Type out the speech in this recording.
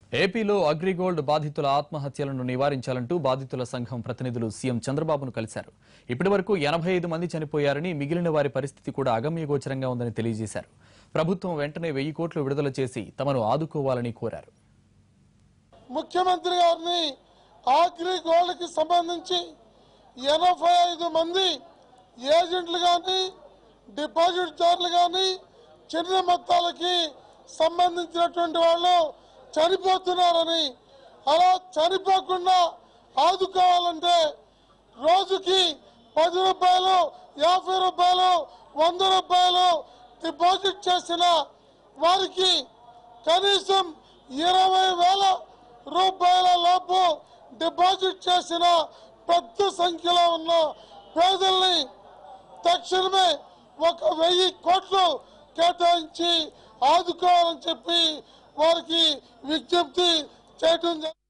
ఏపీలో అగ్రిగోల్డ్ బాధితుల ఆత్మహత్యలను నివారించాలంటూ బాధితుల సంఘం ప్రతినిధులు సీఎం చంద్రబాబును కలిశారు ఇప్పటి వరకు ఎనభై ఐదు మంది చనిపోయారని మిగిలిన వారి పరిస్థితి కూడా అగమ్యగోచరంగా ఉందని తెలియజేశారు ప్రభుత్వం వెంటనే వెయ్యి కోట్లు విడుదల చేసి తమను ఆదుకోవాలని కోరారు ముఖ్యమంత్రి గారిని ఆగ్రి గోల్డ్కి సంబంధించి ఎనభై ఐదు మంది ఏజెంట్లు కానీ డిపాజిట్దారులు కానీ చిన్న మొత్తాలకి సంబంధించినటువంటి వాళ్ళు చనిపోతున్నారని అలా చనిపోకుండా ఆదుకోవాలంటే రోజుకి పది రూపాయలు యాభై రూపాయలు వంద రూపాయలు డిపాజిట్ చేసిన వారికి కనీసం ఇరవై వేల రూపాయల లోపు డిపాజిట్ చేసిన పెద్ద సంఖ్యలో ఉన్న పేదల్ని తక్షణమే ఒక వెయ్యి కోట్లు కేటాయించి ఆదుకోవాలని చెప్పి వారికి విజ్ఞప్తి చేయటం జరిగింది